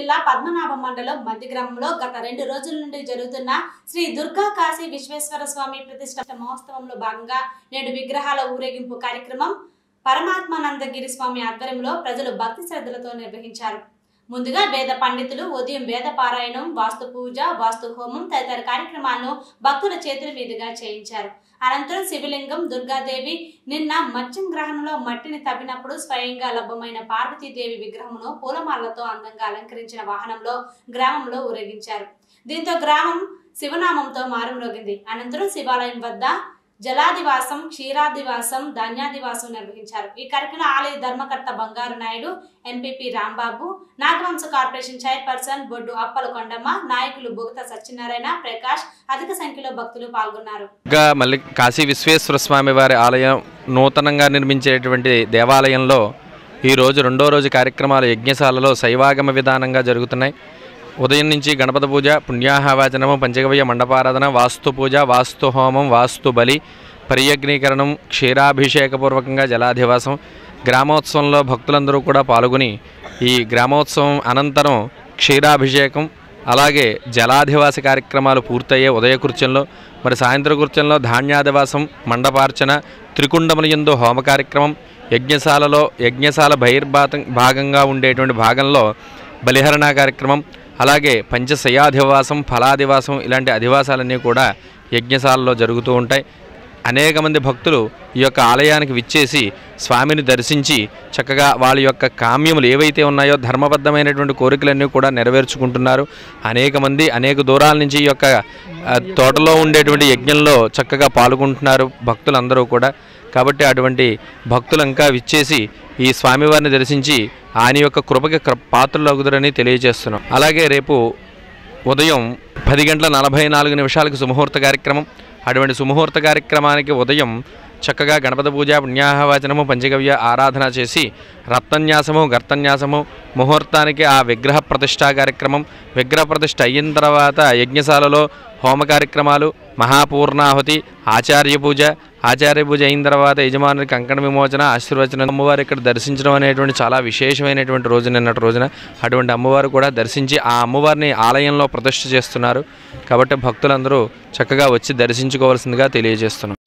జిల్లా పద్మనాభం మండలం మధ్య గ్రామంలో గత రెండు రోజుల నుండి జరుగుతున్న శ్రీ దుర్గా కాశీ విశ్వేశ్వర స్వామి ప్రతిష్ట మహోత్సవంలో భాగంగా నేడు విగ్రహాల ఊరేగింపు కార్యక్రమం పరమాత్మానందగిరి స్వామి ఆధ్వర్యంలో ప్రజలు భక్తి శ్రద్ధలతో నిర్వహించారు ముందుగా వేద పండితులు ఉదయం వేద పారాయణం వాస్తు పూజ వాస్తు హోమం తదితర కార్యక్రమాలను భక్తుల చేతుల మీదుగా చేయించారు అనంతరం శివలింగం దుర్గాదేవి నిన్న మత్స్యం గ్రహణంలో మట్టిని తవ్వినప్పుడు స్వయంగా లభ్యమైన పార్వతీదేవి విగ్రహమును పూలమాలతో అందంగా అలంకరించిన వాహనంలో గ్రామంలో ఊరేగించారు దీంతో గ్రామం శివనామంతో మారుమ్రోగింది అనంతరం శివాలయం వద్ద జలాదివాసం క్షీరాదివాసం ధాన్యాదివాసం నిర్వహించారు ఈ కార్యక్రమంలో ఆలయ ధర్మకర్త Bangaru Naidu MPP Rambabu Nagavamsa corporation chairperson Boddu Appala Kondamma నాయకులు బుగత సత్యనారాయణ ప్రకాష్ అధిక సంఖ్యలో భక్తులు పాల్గొన్నారు ఇంకా మళ్ళీ కాశీ విశ్వేశ్వర స్వామి వారి ఆలయం నూతనంగా నిర్మించేటువంటి దేవాలయంలో ఈరోజు రెండో రోజు కార్యక్రమాలు యజ్ఞశాలలో శైవాగమ విధానంగా జరుగుతున్నాయి ఉదయం నుంచి గణపతి పూజ పుణ్యాహవాచనము పంచగవ్య మండపారాధన వాస్తు పూజ వాస్తు హోమం వాస్తు బలి పర్యగ్నీకరణం క్షీరాభిషేకపూర్వకంగా జలాధివాసం గ్రామోత్సవంలో భక్తులందరూ కూడా పాల్గొని ఈ గ్రామోత్సవం అనంతరం క్షీరాభిషేకం అలాగే జలాధివాస కార్యక్రమాలు పూర్తయ్యే ఉదయకృత్యంలో మరి సాయంత్ర కృత్యంలో ధాన్యాదివాసం మండపార్చన త్రికుండములందు హోమ కార్యక్రమం యజ్ఞశాలలో యజ్ఞశాల బహిర్భాతం భాగంగా ఉండేటువంటి భాగంలో బలిహరణ కార్యక్రమం అలాగే పంచశయాధివాసం ఫలాదివాసం ఇలాంటి అధివాసాలన్నీ కూడా యజ్ఞశాలలో జరుగుతూ ఉంటాయి అనేక మంది భక్తులు ఈ యొక్క ఆలయానికి విచ్చేసి స్వామిని దర్శించి చక్కగా వాళ్ళ యొక్క కామ్యములు ఏవైతే ఉన్నాయో ధర్మబద్ధమైనటువంటి కోరికలన్నీ కూడా నెరవేర్చుకుంటున్నారు అనేక మంది అనేక దూరాల నుంచి ఈ యొక్క ఆ, తోటలో ఉండేటువంటి యజ్ఞంలో చక్కగా పాల్గొంటున్నారు భక్తులందరూ కూడా కాబట్టి అటువంటి భక్తులు ఇంకా విచ్చేసి ఈ స్వామివారిని దర్శించి ఆయన యొక్క కృపకి కృ- పాత్రలగుదరని తెలియజేస్తున్నాం అలాగే రేపు ఉదయం పది గంటల నలభై నాలుగు నిమిషాలకు సుముహూర్త కార్యక్రమం అటువంటి సుముహూర్త కార్యక్రమానికి ఉదయం చక్కగా గణపతి పూజ పుణ్యాహవాచనము పంచగవ్య ఆరాధన చేసి రత్నన్యాసము గర్తన్యాసము ముహూర్తానికి ఆ విగ్రహ ప్రతిష్టా కార్యక్రమం విగ్రహ ప్రతిష్ఠ అయిన తర్వాత యజ్ఞశాలలో హోమ కార్యక్రమాలు మహాపూర్ణాహుతి ఆచార్య పూజ ఆచార్య పూజ అయిన తర్వాత యజమానునికి కంకణ విమోచన ఆశీర్వచనం అమ్మవారు ఇక్కడ దర్శించడం అనేటువంటి చాలా విశేషమైనటువంటి రోజు నిన్నటి రోజున అటువంటి అమ్మవారు కూడా దర్శించి ఆ అమ్మవారిని ఆలయంలో ప్రతిష్ఠ చేస్తున్నారు కాబట్టి భక్తులందరూ చక్కగా వచ్చి దర్శించుకోవాల్సిందిగా తెలియజేస్తున్నాం